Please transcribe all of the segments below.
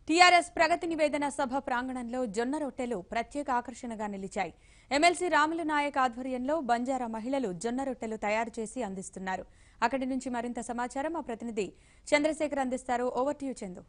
TRS ప్రగతి నివేదన సభ ప్రాంగణంలో జొన్న రొట్టెలు ప్రత్యేక ఆకర్షణగా నిలిచాయి ఎమ్మెల్సీ రాములు నాయక్ ఆధ్వర్యంలో బంజారా మహిళలు జొన్న రొట్టెలు తయారు చేసి అందిస్తున్నారు అక్కడి నుంచి మరింత సమాచారం మా ప్రతినిధి చంద్రశేఖర్ అందిస్తారు ఓవర్ టు యు చందు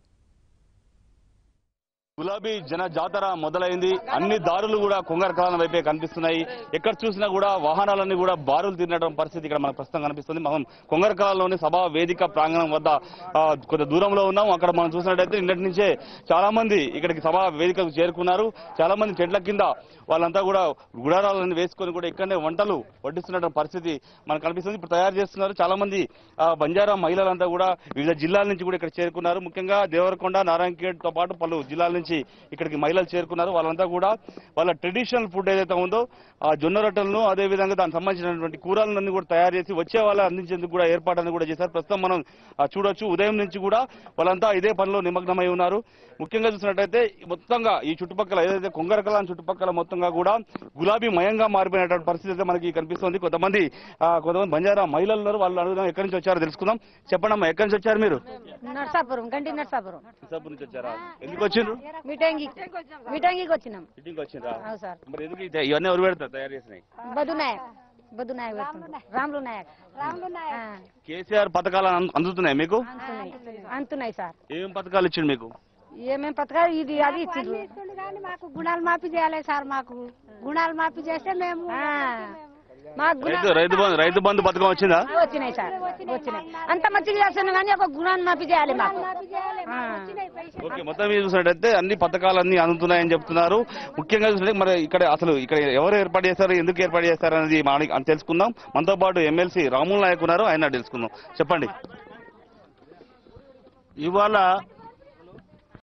గులాబీ జన జాతర మొదలైంది అన్ని దారులు కూడా కొంగరకాలం వైపే కనిపిస్తున్నాయి ఎక్కడ చూసినా కూడా వాహనాలన్నీ కూడా బారులు తిరగడం పరిస్థితి ఇక్కడ మనకు ప్రస్తుతం కనిపిస్తుంది మనం కొంగరకాలంలోని సభా వేదిక ప్రాంగణం వద్ద ఆ, కొంత దూరంలో ఉన్నాం అక్కడ మనం చూసినట్టయితే నిన్నటి నుంచే చాలా మంది ఇక్కడికి సభా వేదికకు చేరుకున్నారు చాలా మంది చెట్ల కింద వాళ్ళంతా కూడా గుడారాలను వేసుకొని కూడా ఇక్కడనే వంటలు వడ్డిస్తున్న పరిస్థితి మనకు కనిపిస్తుంది ఇప్పుడు తయారు చేస్తున్నారు చాలా మంది ఆ, బంజారా మహిళలంతా కూడా వివిధ జిల్లాల నుంచి కూడా ఇక్కడ చేరుకున్నారు ముఖ్యంగా దేవరకొండ నారాయణఖేడ్ తో పాటు పలు జిల్లాల నుంచి ఇక్కడికి మహిళలు చేరుకున్నారు వాళ్ళంతా కూడా వాళ్ళ ట్రెడిషనల్ ఫుడ్ ఏదైతే ఉందో ఆ జొన్న రొట్టెలను అదే విధంగా దానికి సంబంధించినటువంటి కూరలన్నీ కూడా తయారు చేసి వచ్చే వాళ్ళ అందించేందుకు కూడా ఏర్పాట్లను కూడా చేశారు ప్రస్తుతం మనం ఆ, చూడొచ్చు ఉదయం నుంచి కూడా వాళ్ళంతా ఇదే పనిలో నిమగ్నమై ఉన్నారు ముఖ్యంగా చూసినట్టయితే మొత్తంగా ఈ చుట్టుపక్కల ఏదైతే కొంగరకలాన్ చుట్టుపక్కల మొత్తంగా కూడా గులాబీ మయంగా మారిపోయినటువంటి పరిస్థితి అయితే మనకి కనిపిస్తుంది కొంతమంది ఆ, కొంతమంది బంజారా మహిళలు ఉన్నారు వాళ్ళు అడుగుదాం ఎక్కడి నుంచి వచ్చారో తెలుసుకుందాం చెప్పండి అమ్మా ఎక్కడి నుంచి వచ్చారు మీరు నర్సాపురం గంటి నర్సాపురం ఇసాపూర్ నుంచి వచ్చారా ఎందుకు వచ్చిండ్రు మిఠంగి మిఠంగికి వచ్చినాం ఇంటికి వచ్చిండ్రా అవును సార్ మరి ఎందుకు ఇది- ఇవన్నీ ఎవరు పెడతారు తయారు చేసినాయి బదు నాయక్ బదు నాయక్ పెడుతుండ్రు. రాములు నాయక్ ఆ, కేసీఆర్ పథకాలు అం- అందుతున్నాయి మీకు అంతున్నాయి అంతున్నాయి సార్ ఏం పథకాలు ఇచ్చిండు మీకు ఏమేం పథకాలు ఇది అది ఇచ్చిండ్రు ఇస్తుండు కానీ మాకు గుణాలు మాఫీ చేయాలి సార్ మాకు గుణాలు మాఫీ చేస్తే మేము ఆ, మాకు గుణ రైతు రైతు బంధు రైతు బంధు పథకం వచ్చిందా వచ్చినాయి సార్ వచ్చినాయి అంత మంచిగా చేస్తున్నాం కానీ ఒక గుణాన్ని మాఫీ చేయాలి మాకు ఆ. ఓకే మొత్తం మీద చూసినట్టయితే అన్ని పథకాలు అన్ని అందుతున్నాయని చెప్తున్నారు ముఖ్యంగా చూసినట్టు మరి ఇక్కడ అసలు ఇక్కడ ఎవరు ఏర్పాటు చేస్తారు ఎందుకు ఏర్పాటు చేస్తారు అనేది మన- అని తెలుసుకుందాం మనతో పాటు ఎమ్మెల్సీ రాముల్ నాయక్ ఉన్నారు ఆయన తెలుసుకుందాం చెప్పండి ఇవాళ